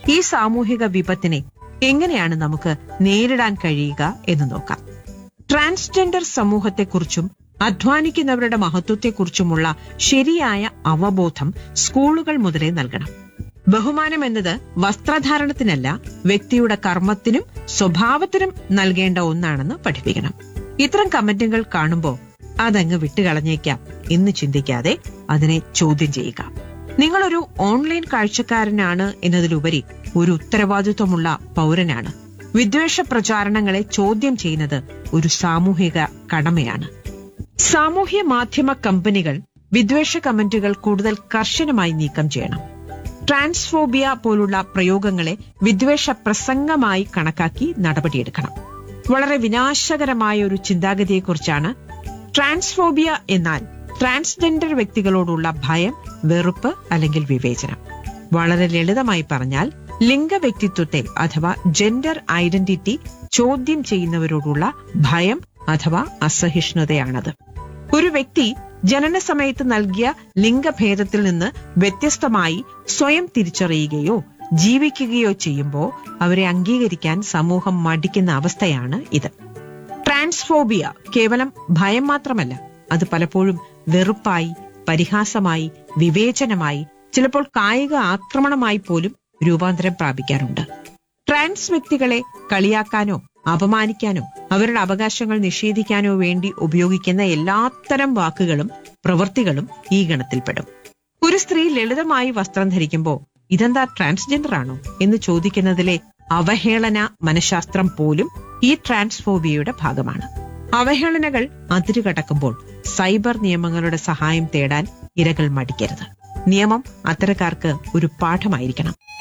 ഈ സാമൂഹിക വിപത്തിനെ എങ്ങനെയാണ് നമുക്ക് നേരിടാൻ കഴിയുക എന്ന് നോക്കാം ട്രാൻസ്ജെൻഡർ സമൂഹത്തെക്കുറിച്ചും അധ്വാനിക്കുന്നവരുടെ മഹത്വത്തെക്കുറിച്ചുമുള്ള ശരിയായ അവബോധം സ്കൂളുകൾ മുതലേ നൽകണം ബഹുമാനം എന്നത് വസ്ത്രധാരണത്തിനല്ല വ്യക്തിയുടെ കർമ്മത്തിനും സ്വഭാവത്തിനും നൽകേണ്ട ഒന്നാണെന്ന് പഠിപ്പിക്കണം ഇത്തരം കമന്റുകൾ കാണുമ്പോൾ അതങ്ങ് വിട്ടുകളഞ്ഞേക്കാം എന്ന് ചിന്തിക്കാതെ അതിനെ ചോദ്യം ചെയ്യുക നിങ്ങളൊരു ഓൺലൈൻ കാഴ്ചക്കാരനാണ് എന്നതിലുപരി ഒരു ഉത്തരവാദിത്വമുള്ള പൗരനാണ് വിദ്വേഷ പ്രചാരണങ്ങളെ ചോദ്യം ചെയ്യുന്നത് ഒരു സാമൂഹിക കടമയാണ് സാമൂഹ്യ മാധ്യമ കമ്പനികൾ വിദ്വേഷ കമന്റുകൾ കൂടുതൽ കർശനമായി നീക്കം ചെയ്യണം ട്രാൻസ്ഫോബിയ പോലുള്ള പ്രയോഗങ്ങളെ വിദ്വേഷ പ്രസംഗമായി കണക്കാക്കി നടപടിയെടുക്കണം വളരെ വിനാശകരമായ ഒരു ചിന്താഗതിയെക്കുറിച്ചാണ് ട്രാൻസ്ഫോബിയ എന്നാൽ ട്രാൻസ്ജെൻഡർ വ്യക്തികളോടുള്ള ഭയം വെറുപ്പ് അല്ലെങ്കിൽ വിവേചനം വളരെ ലളിതമായി പറഞ്ഞാൽ ലിംഗവ്യക്തിത്വത്തെ അഥവാ ജെൻഡർ ഐഡന്റിറ്റി ചോദ്യം ചെയ്യുന്നവരോടുള്ള ഭയം അഥവാ അസഹിഷ്ണുതയാണത് ഒരു വ്യക്തി ജനന സമയത്ത് നൽകിയ ലിംഗഭേദത്തിൽ നിന്ന് വ്യത്യസ്തമായി സ്വയം തിരിച്ചറിയുകയോ ജീവിക്കുകയോ ചെയ്യുമ്പോൾ അവരെ അംഗീകരിക്കാൻ സമൂഹം മടിക്കുന്ന അവസ്ഥയാണ് ഇത് ട്രാൻസ്ഫോബിയ കേവലം ഭയം മാത്രമല്ല അത് പലപ്പോഴും വെറുപ്പായി പരിഹാസമായി വിവേചനമായി ചിലപ്പോൾ കായിക ആക്രമണമായി പോലും രൂപാന്തരം പ്രാപിക്കാറുണ്ട് ട്രാൻസ് വ്യക്തികളെ കളിയാക്കാനോ അപമാനിക്കാനോ അവരുടെ അവകാശങ്ങൾ നിഷേധിക്കാനോ വേണ്ടി ഉപയോഗിക്കുന്ന എല്ലാത്തരം വാക്കുകളും പ്രവൃത്തികളും ഈ ഗണത്തിൽപ്പെടും ഒരു സ്ത്രീ ലളിതമായി വസ്ത്രം ധരിക്കുമ്പോൾ ഇതെന്താ ട്രാൻസ്ജെൻഡർ ആണോ എന്ന് ചോദിക്കുന്നതിലെ അവഹേളന മനഃശാസ്ത്രം പോലും ഈ ട്രാൻസ്ഫോബിയയുടെ ഭാഗമാണ് അവഹേളനകൾ അതിരുകടക്കുമ്പോൾ സൈബർ നിയമങ്ങളുടെ സഹായം തേടാൻ ഇരകൾ മടിക്കരുത് നിയമം അത്തരക്കാർക്ക് ഒരു പാഠമായിരിക്കണം